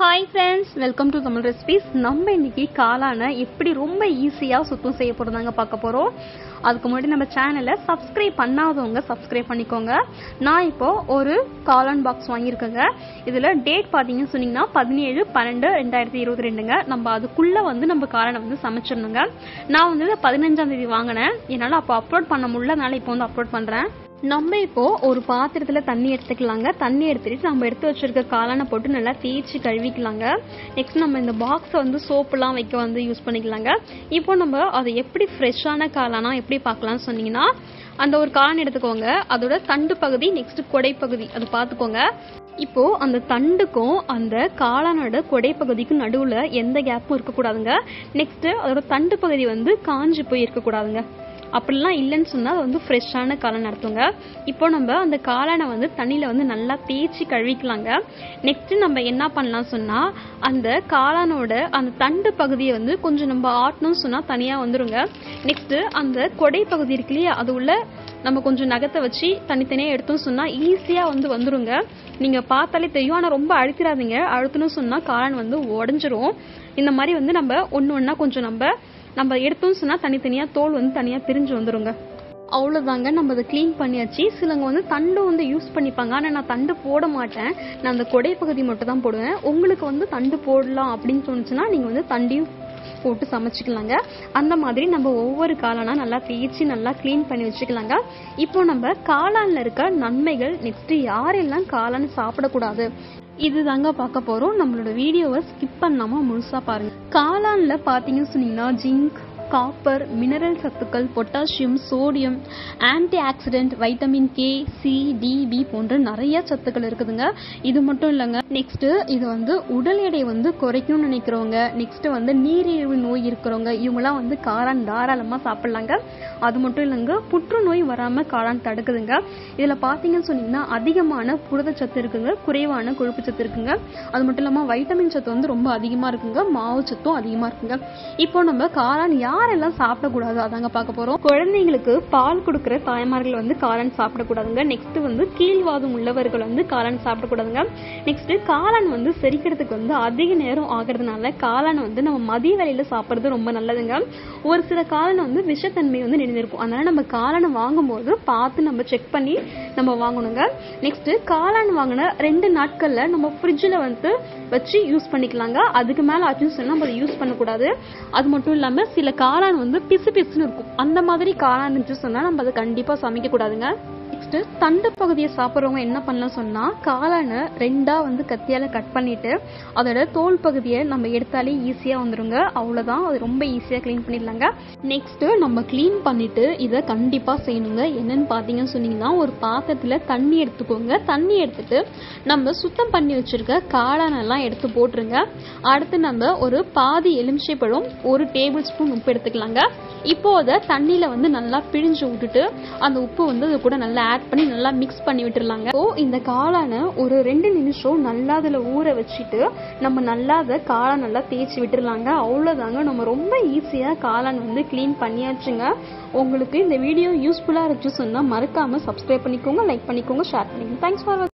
hi friends welcome to Tamil recipes நம்ம இன்னைக்கு காளானை எப்படி ரொம்ப ஈஸியாக சுத்தம் செய்ய போகிறதாங்க பார்க்க போகிறோம் அதுக்கு முன்னாடி நம்ம சேனலை சப்ஸ்கிரைப் பண்ணாதவங்க சப்ஸ்கிரைப் பண்ணிக்கோங்க நான் இப்போ ஒரு காளான் பாக்ஸ் வாங்கியிருக்கேங்க இதில் டேட் பார்த்தீங்கன்னு சொன்னீங்கன்னா பதினேழு பன்னெண்டு ரெண்டாயிரத்தி இருபத்தி ரெண்டுங்க நம்ம அதுக்குள்ளே வந்து நம்ம காளானை வந்து சமைச்சிடணுங்க நான் வந்து பதினஞ்சாம் தேதி வாங்கினேன் என்னால் அப்போ அப்லோட் பண்ண முடியலனால இப்போ வந்து அப்லோட் பண்ணுறேன் நம்ம இப்போ ஒரு பாத்திரத்துல தண்ணி எடுத்துக்கலாங்க தண்ணி எடுத்துட்டு நம்ம எடுத்து வச்சிருக்க காளானை போட்டு நல்லா தேய்ச்சி கழுவிக்கலாங்க நெக்ஸ்ட் நம்ம இந்த பாக்ஸை வந்து சோப்புலாம் வைக்க வந்து யூஸ் பண்ணிக்கலாங்க இப்போ நம்ம அதை எப்படி ஃப்ரெஷ்ஷான காளானா எப்படி பார்க்கலாம்னு சொன்னீங்கன்னா அந்த ஒரு காளான் எடுத்துக்கோங்க அதோட தண்டு பகுதி நெக்ஸ்ட் கொடை பகுதி அது பார்த்துக்கோங்க இப்போ அந்த தண்டுக்கும் அந்த காளானோட கொடை பகுதிக்கும் நடுவில் எந்த கேப்பும் இருக்கக்கூடாதுங்க நெக்ஸ்ட் அதோட தண்டு பகுதி வந்து காஞ்சி போய் இருக்கக்கூடாதுங்க அப்படிலாம் இல்லைன்னு சொன்னால் அது வந்து ஃப்ரெஷ்ஷான காளான் நடத்துங்க இப்போ நம்ம அந்த காளானை வந்து தண்ணியில் வந்து நல்லா தேய்ச்சி கழுவிக்கலாங்க நெக்ஸ்ட்டு நம்ம என்ன பண்ணலாம் சொன்னால் அந்த காளானோட அந்த தண்டு பகுதியை வந்து கொஞ்சம் நம்ம ஆட்டணும்னு சொன்னால் தனியாக வந்துருங்க நெக்ஸ்ட்டு அந்த கொடை பகுதி இருக்கு இல்லையா அது உள்ள நம்ம கொஞ்சம் நகத்தை வச்சு தனித்தனியாக எடுத்தோம்னு சொன்னால் ஈஸியாக வந்து வந்துருங்க நீங்கள் பார்த்தாலே தெரியும் ஆனால் ரொம்ப அழுத்திடாதீங்க அழுத்தணும்னு சொன்னால் காளான் வந்து உடஞ்சிரும் இந்த மாதிரி வந்து நம்ம ஒன்று ஒன்றா கொஞ்சம் நம்ம நம்ம எடுத்தோம்னு சொன்னால் தனித்தனியாக தோல் வந்து தனியாக பிரிஞ்சு வந்துருங்க அவ்வளோதாங்க நம்ம அதை க்ளீன் பண்ணியாச்சு சிலவங்க வந்து தண்டு வந்து யூஸ் பண்ணிப்பாங்க ஆனால் நான் தண்டு போட மாட்டேன் நான் அந்த கொடை பகுதி மட்டும் தான் போடுவேன் உங்களுக்கு வந்து தண்டு போடலாம் அப்படின்னு தோணுச்சுன்னா நீங்கள் வந்து தண்டையும் போட்டு சமைச்சிக்கலாங்க அந்த மாதிரி நம்ம ஒவ்வொரு காளானா நல்லா தேய்ச்சி நல்லா க்ளீன் பண்ணி வச்சுக்கலாங்க இப்போ நம்ம காளான்ல இருக்க நன்மைகள் நெக்ஸ்ட் யாரெல்லாம் காளான் சாப்பிடக்கூடாது இது தாங்க பார்க்க போறோம் நம்மளோட வீடியோவை ஸ்கிப் பண்ணாம முழுசா பாருங்க காளான்ல பாத்தீங்கன்னு சொன்னீங்கன்னா ஜிங்க் காப்பர் மினரல் சத்துக்கள் potassium sodium antioxidant vitamin K C D B போன்ற நிறைய சத்துக்கள் இருக்குதுங்க இது மட்டும் இல்லைங்க நெக்ஸ்ட் இது வந்து உடல் எடை வந்து குறைக்கணும்னு நினைக்கிறவங்க நெக்ஸ்ட் வந்து நீரிழிவு நோய் இருக்கிறவங்க இவங்கெல்லாம் வந்து காளான் தாராளமாக சாப்பிட்லாங்க அது மட்டும் இல்லைங்க புற்றுநோய் வராமல் காளான் தடுக்குதுங்க இதில் பார்த்தீங்கன்னு சொன்னீங்கன்னா அதிகமான புரதச்சத்து இருக்குங்க குறைவான கொழுப்பு சத்து இருக்குங்க அது மட்டும் இல்லாமல் வைட்டமின் சத்து வந்து ரொம்ப அதிகமாக இருக்குங்க மாவு சத்தும் அதிகமாக இருக்குங்க இப்போ நம்ம காளான் யாரெல்லாம் சாப்பிடக்கூடாது அதாங்க பார்க்க போகிறோம் குழந்தைங்களுக்கு பால் கொடுக்குற தாய்மார்கள் வந்து காளான் சாப்பிடக்கூடாதுங்க நெக்ஸ்ட் வந்து கீழ்வாதம் உள்ளவர்கள் வந்து காளான் சாப்பிடக்கூடாதுங்க நெக்ஸ்ட் காளான் வந்து செரிக்கிறதுக்கு வந்து அதிக நேரம் ஆகிறதுனால காளான் வந்து நம்ம மதிய வேலையில் சாப்பிட்றது ரொம்ப நல்லதுங்க ஒரு சில காளான் வந்து விஷத்தன்மை வந்து நிறைந்திருக்கும் அதனால நம்ம காளானை வாங்கும்போது பார்த்து நம்ம செக் பண்ணி நம்ம வாங்கணுங்க நெக்ஸ்ட் காளான் வாங்கின ரெண்டு நாட்கள்ல நம்ம ஃப்ரிட்ஜில் வந்து வச்சு யூஸ் பண்ணிக்கலாங்க அதுக்கு மேலே ஆச்சுன்னு சொன்னால் நம்ம அதை யூஸ் பண்ணக்கூடாது அது மட்டும் இல்லாமல் சில காளான் வந்து பிசு பிசுன்னு இருக்கும் அந்த மாதிரி காளான் இருந்துச்சு சொன்னால் நம்ம அதை கண்டிப்பாக சமைக்கக்கூடாதுங்க நெக்ஸ்ட் தண்டு பகுதியை சாப்பிட்றவங்க என்ன பண்ணலாம் சொன்னால் காளானை ரெண்டாக வந்து கத்தியால் கட் பண்ணிட்டு அதோட தோல் பகுதியை நம்ம எடுத்தாலே ஈஸியாக வந்துருங்க அவ்வளோதான் அது ரொம்ப ஈஸியாக க்ளீன் பண்ணிடலாங்க நெக்ஸ்ட்டு நம்ம க்ளீன் பண்ணிட்டு இதை கண்டிப்பாக செய்யணுங்க என்னன்னு பார்த்தீங்கன்னு சொன்னீங்கன்னா ஒரு பாத்திரத்தில் தண்ணி எடுத்துக்கோங்க தண்ணி எடுத்துட்டு நம்ம சுத்தம் பண்ணி வச்சிருக்க காளானெல்லாம் எடுத்து போட்டுருங்க அடுத்து நம்ம ஒரு பாதி எலுமிச்சை பழம் ஒரு டேபிள் ஸ்பூன் உப்பு எடுத்துக்கலாங்க இப்போ அதை தண்ணியில் வந்து நல்லா பிழிஞ்சு விட்டுட்டு அந்த உப்பு வந்து அது கூட நல்லா ஆட் பண்ணி நல்லா மிக்ஸ் பண்ணி விட்டுறலாங்க ஸோ இந்த காளானை ஒரு ரெண்டு நிமிஷம் நல்லா அதில் ஊற வச்சுட்டு நம்ம நல்லா அதை காளான் நல்லா தேய்ச்சி விட்டுறலாங்க அவ்வளோதாங்க நம்ம ரொம்ப ஈஸியாக காளான் வந்து க்ளீன் பண்ணியாச்சுங்க உங்களுக்கு இந்த வீடியோ யூஸ்ஃபுல்லாக இருந்துச்சு சொன்னால் மறக்காமல் சப்ஸ்கிரைப் பண்ணிக்கோங்க லைக் பண்ணிக்கோங்க ஷேர் பண்ணிக்கோங்க தேங்க்ஸ் ஃபார்